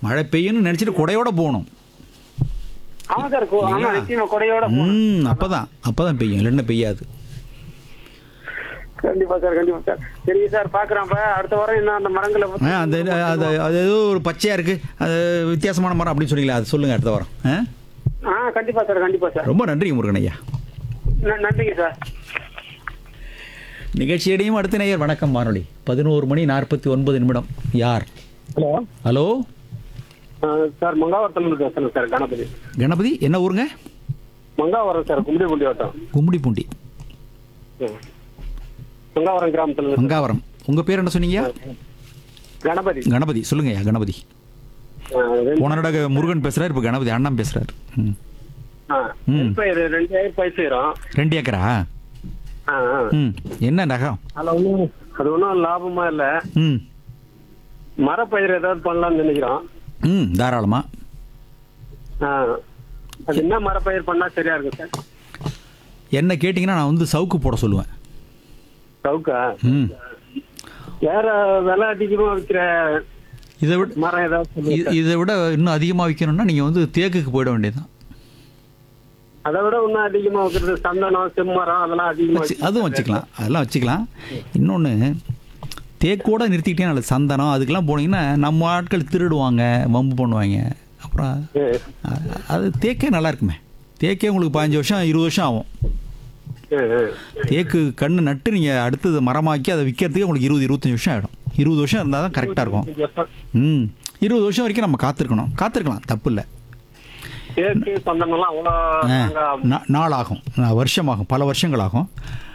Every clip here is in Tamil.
மழை பெய்யும்னு நினச்சிட்டு குடையோட போகணும் ஆமா சார் கு- ஆமா நிச்சயமா கொடையோட போகணும். ம் அப்போ தான் அப்போ தான் பெய்யும் இல்லைன்னா பெய்யாது கண்டிப்பா சார் கண்டிப்பா சார் சரிங்க சார் பாக்குறேன் அப்ப அடுத்த வாரம் என்ன அந்த மரங்களை பத்தி- ஆ அந்த அது அது ஏதோ ஒரு பச்சையாக இருக்குது அது வித்தியாசமான மரம் அப்படின்னு சொன்னீங்களா அது சொல்லுங்கள் அடுத்த வாரம் ஆ ஆ கண்டிப்பா சார் கண்டிப்பா சார் ரொம்ப நன்றி முருகன் ஐயா ந- நன்றிங்க சார் நிகழ்ச்சியடையும் அடுத்த நேயர் வணக்கம் வானொலி பதினோரு மணி நாற்பத்தி ஒன்பது நிமிடம் யார் ஹலோ ஹலோ சார் மங்காவரத்துல பேசுறேன் சார் கணபதி கணபதி என்ன ஊருங்க மங்காவரம் சார் கும்பிடிபுண்டி வட்டம் கும்மிடிப்பூண்டி ம். மங்காவரம் கிராமத்துல இருந்து மங்காவரம் உங்கள் பேர் என்ன சொன்னீங்க கணபதி கணபதி சொல்லுங்கய்யா கணபதி ஆ, ரெண்டு- போன நடக்க முருகன் பேசுகிறார் இப்போ கணபதி அண்ணன் பேசுகிறார் ம் ஆ, ம். நெல் பயிர் ரெண்டு ஏக்கர் பயிர் செய்யறோம் ரெண்டு ஏக்கரா ஆ, ஆ. ம் என்ன நகம் அதுல ஒண்ணும் அது ஒன்றும் லாபமா இல்ல ம் மரப்பயிர் ஏதாவது பண்ணலாம்னு நினைக்கிறோம் ம் தாராளமாக ஆ. அது என்ன மரப்பயிர் பண்ணா சரியா இருக்கும் சார் என்ன கேட்டிங்கன்னா நான் வந்து சவுக்கு போட சொல்லுவேன் சவுக்கா ம் வேற விலை அதிகமா விற்கிற இதை விட மரம் ஏதாவது சொல்லுங்க இ- இதை விட இன்னும் அதிகமாக விற்கணும்னா நீங்கள் வந்து தேக்குக்கு போயிட வேண்டியதுதான் அதை விட இன்னும் அதிகமா வைக்கிறது சந்தனம் செம்மரம் அதெல்லாம் அதிகமா வச்சு அதுவும் வச்சுக்கலாம் அதெல்லாம் வச்சுக்கலாம் இன்னொன்று தேக்கோட நிறுத்திக்கிட்டே நல்லது சந்தனம் அதுக்கெல்லாம் போனீங்கன்னா நம்ம ஆட்கள் திருடுவாங்க வம்பு பண்ணுவாங்க அப்புறம் ம், அ- அது தேக்கே நல்லா இருக்குமே தேக்கே உங்களுக்கு பதினஞ்சு வருஷம் இருபது வருஷம் ஆகும் ம், ம். தேக்கு கண்ணு நட்டு நீங்கள் அடுத்தது மரமாக்கி அதை விற்கிறதுக்கு உங்களுக்கு இருபது இருபத்தஞ்சி வருஷம் ஆகிடும் இருபது வருஷம் இருந்தால் தான் கரெக்டாக இருக்கும் எப்ப- ம் இருபது வருஷம் வரைக்கும் நம்ம காத்திருக்கணும் காத்திருக்கலாம் தப்பு இல்லை தேக்கு சந்தனம்லாம் அவ்வளோ நாங்க- நா- நாள் ஆகும் நா- வருஷம் ஆகும் பல வருஷங்கள் ஆகும்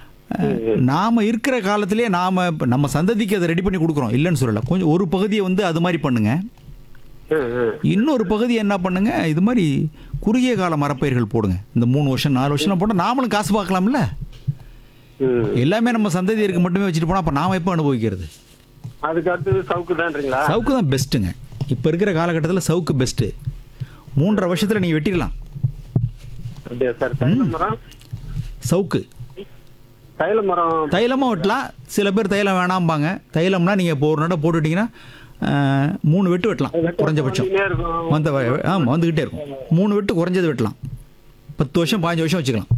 நாம் இருக்கிற காலத்திலே நாம் நம்ம சந்ததிக்கு அதை ரெடி பண்ணி கொடுக்குறோம் இல்லைன்னு சொல்லலை கொஞ்சம் ஒரு பகுதியை வந்து அது மாதிரி பண்ணுங்க ம், ம். இன்னொரு பகுதியை என்ன பண்ணுங்க இது மாதிரி குறுகிய கால மரப்பயிர்கள் போடுங்க இந்த மூணு வருஷம் நாலு வருஷம் போட்டால் நாமளும் காசு பார்க்கலாம்ல ம். எல்லாமே நம்ம சந்ததியருக்கு மட்டுமே வச்சுட்டு போனால் அப்போ நாம் எப்போ அனுபவிக்கிறது அதுக்கு அடுத்தது சவுக்கு தான்றீங்களா சவுக்கு தான் பெஸ்ட்டுங்க இப்போ இருக்கிற காலகட்டத்தில் சவுக்கு பெஸ்ட்டு மூன்றரை வருஷத்தில் நீங்கள் வெட்டிடலாம் அப்படியா சார் தைல மரம் சவுக்கு தைல மரம் தைலமாக வெட்டலாம் சில பேர் தைலம் வேணாம்பாங்க தைலம்னா நீங்கள் இப்போ ஒரு நடை போட்டுட்டிங்கன்னா ஆஹ், மூணு வெட்டு வெட்டலாம் குறைஞ்சபட்சம் வந்துட்டே இருக்கும். வந்த ஆமாம் வந்துக்கிட்டே இருக்கும் மூணு வெட்டு குறைஞ்சது வெட்டலாம் பத்து வருஷம் பாஞ்சு வருஷம் வச்சுக்கலாம்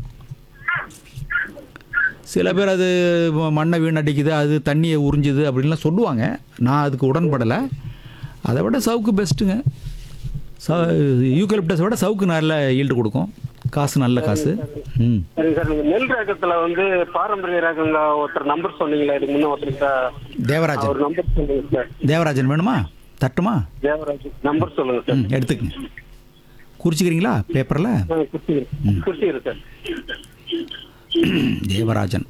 சில பேர் அது மண்ணை வீணடிக்குது அது தண்ணியை உறிஞ்சுது அப்படின்லாம் சொல்லுவாங்க நான் அதுக்கு உடன்படலை அதை விட சவுக்கு பெஸ்ட்டுங்க ச யூக்கலிப்டஸை விட சவுக்கு நல்ல ஈல்டு கொடுக்கும் காசு நல்ல காசு ம் சரிங்க சார் நீங்க நெல் ரகத்துல வந்து பாரம்பரிய ரகங்க ஒருத்தர் நம்பர் சொன்னீங்களா இதுக்கு முன்ன ஒருத்தர் தேவராஜன் அவர் நம்பர் சொல்லுங்க சார் தேவராஜன் வேணுமா தட்டுமா தேவராஜ் நம்பர் சொல்லுங்க சார் ம் எடுத்துக்கங்க குறிச்சிக்கிறீங்களா பேப்பரில் ஆ, குடிச்சிக்கிறேன் குடிச்சிக்கிறேன் சார் தேவராஜன்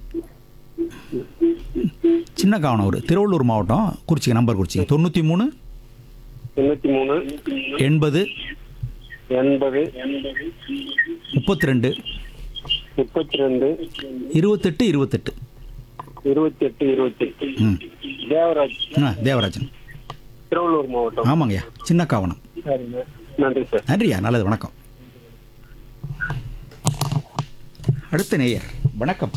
சின்ன காவனூர் திருவள்ளூர் மாவட்டம் குறிச்சிக்க நம்பர் குறிச்சிங்க தொண்ணூற்றி மூணு தொண்ணூத்தி மூணு எண்பது எண்பது முப்பத்தி ரெண்டு முப்பத்தி ரெண்டு இருபத்தெட்டு இருபத்தெட்டு இருபத்தி எட்டு இருபத்தி எட்டு ம் தேவராஜ் ஆ தேவராஜன் திருவள்ளூர் மாவட்டம் ஆமாங்கய்யா சின்ன காவனம் சரிங்க நன்றி சார் நன்றியா நல்லது வணக்கம் அடுத்த நேயர் வணக்கம்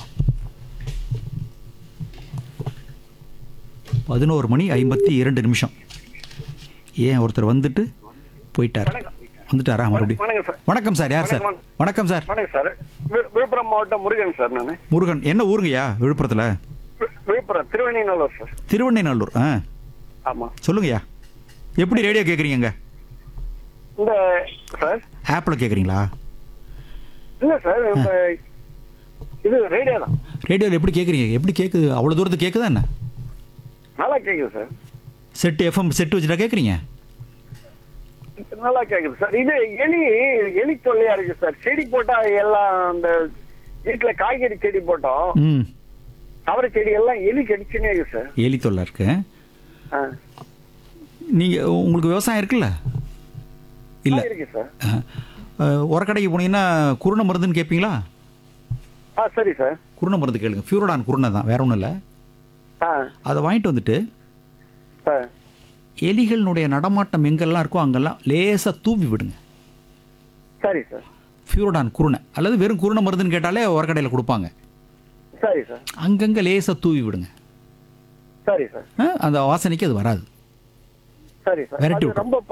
பதினோரு மணி ஐம்பத்தி இரண்டு நிமிஷம் ஏன் ஒருத்தர் வந்துட்டு போயிட்டார் வந்துட்டாரா மறுபடியும் வணக்கம் சார் வணக்கம் சார் யார் சார் வணக்கம் சார் வணக்கம் சார் வி- விழுப்புரம் மாவட்டம் முருகன் சார் நான் முருகன் என்ன ஊருங்கய்யா விழுப்புரத்தில் விழுப்புரம் திருவண்ணைநல்லூர் சார் திருவண்ணைநல்லூர் ஆ ஆமா சொல்லுங்கய்யா எப்படி ரேடியோ கேட்குறீங்க இந்த சார் ஆப்பில் கேட்குறீங்களா இல்ல சார் இந்த இது ரேடியோ தான் ரேடியோவில் எப்படி கேட்குறீங்க எப்படி கேட்குது அவ்வளோ தூரத்துக்கு கேட்குதா என்ன நல்லா கேக்குது சார் செட்டு எஃப்எம் செட்டு வச்சுட்டா கேட்குறீங்க நல்லா கேக்குது சார் இது எலி எலி தொல்லையா இருக்கு சார் செடி போட்டா எல்லாம் அந்த வீட்டுல காய்கறி செடி போட்டோம் ம் அவரை செடி எல்லாம் எலி கடிச்சுனே இருக்கு சார் எலி தொல்லை இருக்கு ஆ. நீங்கள் உங்களுக்கு விவசாயம் இருக்குல்ல இல்லை ஆ, இருக்கு சார் உரக்கடைக்கு போனீங்கன்னா குருணை மருந்துன்னு கேட்பீங்களா ஆ சரி சார் குருணை மருந்து கேளுங்க ஃபியூரோடான் குருணை தான் வேற ஒன்றும் இல்லை ஆ அதை வாங்கிட்டு வந்துட்டு சார் எலிகளினுடைய நடமாட்டம் எங்கெல்லாம் இருக்கோ அங்கெல்லாம் லேசாக தூவி விடுங்க சரி சார் ஃபியூரோடான் குருணை அல்லது வெறும் குருணை மருந்துன்னு கேட்டாலே உரக்கடையில் கொடுப்பாங்க சரி சார் அங்கங்கே லேசாக தூவி விடுங்க சரி சார் ஆ, அந்த வாசனைக்கு அது வராது சரி சார் விரட்டி அது விட்டுரும். ரொம்ப